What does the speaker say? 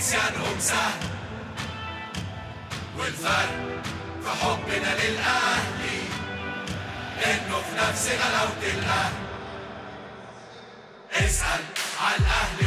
نسيانهم سهل والفرق في حبنا للأهلي إنه في نفس غلاوة الأهل اسأل على الأهلي